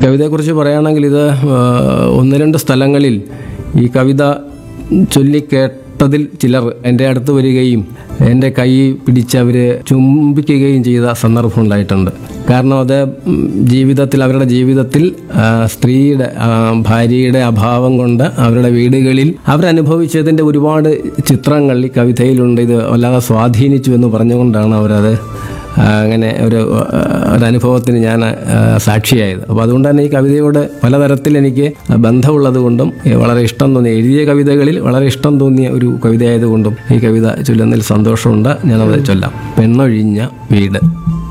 കവിതയെക്കുറിച്ച് പറയുകയാണെങ്കിൽ ഇത് ആ, ഒന്ന് രണ്ട് സ്ഥലങ്ങളിൽ ഈ കവിത ചൊല്ലിക്കേട്ടതിൽ ചിലർ എൻ്റെ അടുത്ത് വരികയും എൻ്റെ കൈ പിടിച്ച് അവർ ചുംബിക്കുകയും ചെയ്ത സന്ദർഭം ഉണ്ടായിട്ടുണ്ട് കാരണം അത് ഉം, ജീവിതത്തിൽ അവരുടെ ജീവിതത്തിൽ ആ, സ്ത്രീയുടെ ആ, ഭാര്യയുടെ അഭാവം കൊണ്ട് അവരുടെ വീടുകളിൽ അവരനുഭവിച്ചതിൻ്റെ ഒരുപാട് ചിത്രങ്ങൾ ഈ കവിതയിലുണ്ട് ഇത് വല്ലാതെ സ്വാധീനിച്ചു എന്ന് പറഞ്ഞുകൊണ്ടാണ് അവരത് ആ, അങ്ങനെ ഒരു ആ, ഒരു അനുഭവത്തിന് ഞാൻ ആ, സാക്ഷിയായത് അപ്പോൾ അതുകൊണ്ട് തന്നെ ഈ കവിതയോട് പലതരത്തിൽ എനിക്ക് ബന്ധമുള്ളത് കൊണ്ടും ഏ, വളരെ ഇഷ്ടം തോന്നിയ എഴുതിയ കവിതകളിൽ വളരെ ഇഷ്ടം തോന്നിയ ഒരു കവിതയായതുകൊണ്ടും ഈ കവിത ചൊല്ലുന്നതിൽ സന്തോഷമുണ്ട് ഞാനത് ചൊല്ലാം പെണ്ണൊഴിഞ്ഞ വീട്